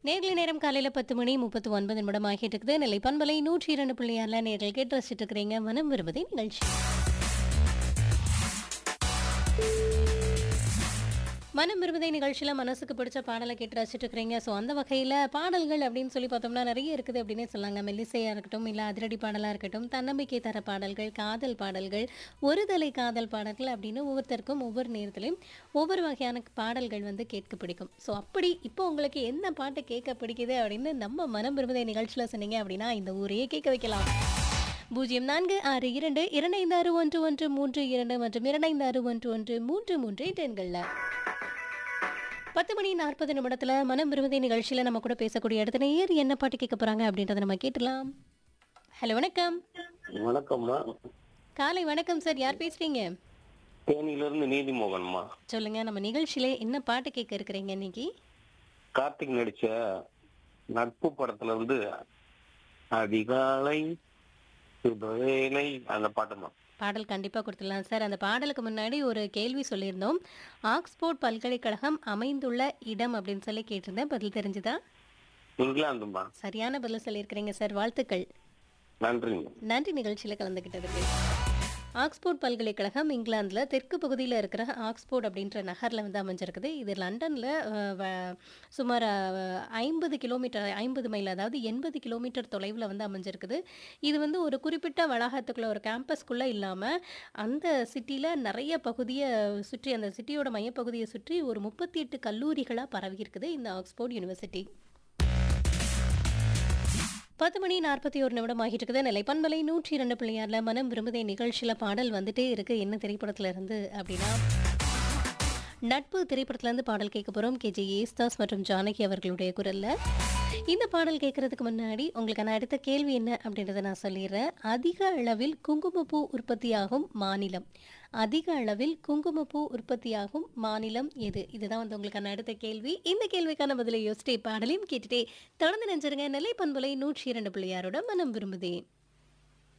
நேர்களை நேரம் காலையில் பத்து மணி முப்பத்து ஒன்பது நிமிடம் ஆகிட்டு இருக்குது நெல்லை பண்பலை நூற்றி இரண்டு புள்ளியாரில் நேர்கள் கேட்டு ரசிச்சுட்டு இருக்கிறீங்க மனம் விரும்புதே நிகழ்ச்சி மனம் விரும்புதை நிகழ்ச்சியில் மனசுக்கு பிடிச்ச பாடலை கேட்டு ரசிச்சுட்டு இருக்கிறீங்க ஸோ அந்த வகையில் பாடல்கள் அப்படின்னு சொல்லி பார்த்தோம்னா நிறைய இருக்குது அப்படின்னே சொல்லாங்க மெல்லிசையாக இருக்கட்டும் இல்லை அதிரடி பாடலாக இருக்கட்டும் தன்னம்பிக்கை தர பாடல்கள் காதல் பாடல்கள் ஒரு தலை காதல் பாடல்கள் அப்படின்னு ஒவ்வொருத்தருக்கும் ஒவ்வொரு நேரத்துலையும் ஒவ்வொரு வகையான பாடல்கள் வந்து கேட்க பிடிக்கும் ஸோ அப்படி இப்போ உங்களுக்கு என்ன பாட்டு கேட்க பிடிக்குது அப்படின்னு நம்ம மனம் விரும்புதை நிகழ்ச்சியில் சொன்னீங்க அப்படின்னா இந்த ஊரையே கேட்க வைக்கலாம் பூஜ்ஜியம் நான்கு ஆறு இரண்டு இரண்டைந்து ஆறு ஒன்று ஒன்று மூன்று இரண்டு மற்றும் இரண்டைந்து ஆறு ஒன்று ஒன்று மூன்று மூன்று எண்களில் பத்து மணி நாற்பது நிமிடத்துல மனம் விரும்புதை நிகழ்ச்சியில நம்ம கூட பேசக்கூடிய இடத்துல நேர் என்ன பாட்டு கேட்க போறாங்க அப்படின்றத நம்ம கேட்டலாம் ஹலோ வணக்கம் வணக்கம்மா காலை வணக்கம் சார் யார் பேசுறீங்க தேனியில இருந்து நீதிமோகன்மா சொல்லுங்க நம்ம நிகழ்ச்சியில என்ன பாட்டு கேட்க இருக்கிறீங்க இன்னைக்கு கார்த்திக் நடிச்ச நட்பு படத்துல இருந்து அதிகாலை சுபவேளை அந்த பாட்டுமா பாடல் கண்டிப்பாக கொடுத்துடலாம் சார் அந்த பாடலுக்கு முன்னாடி ஒரு கேள்வி சொல்லியிருந்தோம் ஆக்ஸ்போர்ட் பல்கலைக்கழகம் அமைந்துள்ள இடம் அப்படின்னு சொல்லி கேட்டிருந்தேன் பதில் தெரிஞ்சுதா இங்கிலாந்துமா சரியான பதில் சொல்லியிருக்கிறீங்க சார் வாழ்த்துக்கள் நன்றிங்க நன்றி நிகழ்ச்சியில் கலந்துக்கிட்டதுக்கு ஆக்ஸ்போர்ட் பல்கலைக்கழகம் இங்கிலாந்தில் தெற்கு பகுதியில் இருக்கிற ஆக்ஸ்போர்ட் அப்படின்ற நகரில் வந்து அமைஞ்சிருக்குது இது லண்டனில் சுமார் ஐம்பது கிலோமீட்டர் ஐம்பது மைல் அதாவது எண்பது கிலோமீட்டர் தொலைவில் வந்து அமைஞ்சிருக்குது இது வந்து ஒரு குறிப்பிட்ட வளாகத்துக்குள்ள ஒரு கேம்பஸ்க்குள்ளே இல்லாமல் அந்த சிட்டியில் நிறைய பகுதியை சுற்றி அந்த சிட்டியோட மையப்பகுதியை சுற்றி ஒரு முப்பத்தி எட்டு கல்லூரிகளாக பரவி இருக்குது இந்த ஆக்ஸ்போர்ட் யூனிவர்சிட்டி பத்து மணி நாற்பத்தி ஒரு நிமிடம் ஆகிட்டு இருக்குது நிலை பண்பலை நூற்றி இரண்டு பிள்ளையாரில் மனம் விரும்புதே நிகழ்ச்சியில் பாடல் வந்துட்டே இருக்கு என்ன திரைப்படத்துல இருந்து அப்படின்னா நட்பு திரைப்படத்துலேருந்து பாடல் கேட்க போகிறோம் கேஜே ஏஸ்தாஸ் மற்றும் ஜானகி அவர்களுடைய குரலில் இந்த பாடல் கேட்கறதுக்கு முன்னாடி உங்களுக்கான அடுத்த கேள்வி என்ன அப்படின்றத நான் சொல்லிடுறேன் அதிக அளவில் குங்குமப்பூ உற்பத்தியாகும் மாநிலம் அதிக அளவில் குங்குமப்பூ உற்பத்தியாகும் மாநிலம் எது இதுதான் வந்து உங்களுக்கான அடுத்த கேள்வி இந்த கேள்விக்கான பதிலை யோசிச்சே பாடலையும் கேட்டுட்டே தொடர்ந்து நினைச்சிருங்க நெல்லை பண்பலை நூற்றி இரண்டு பிள்ளையாரோட மனம் விரும்புதே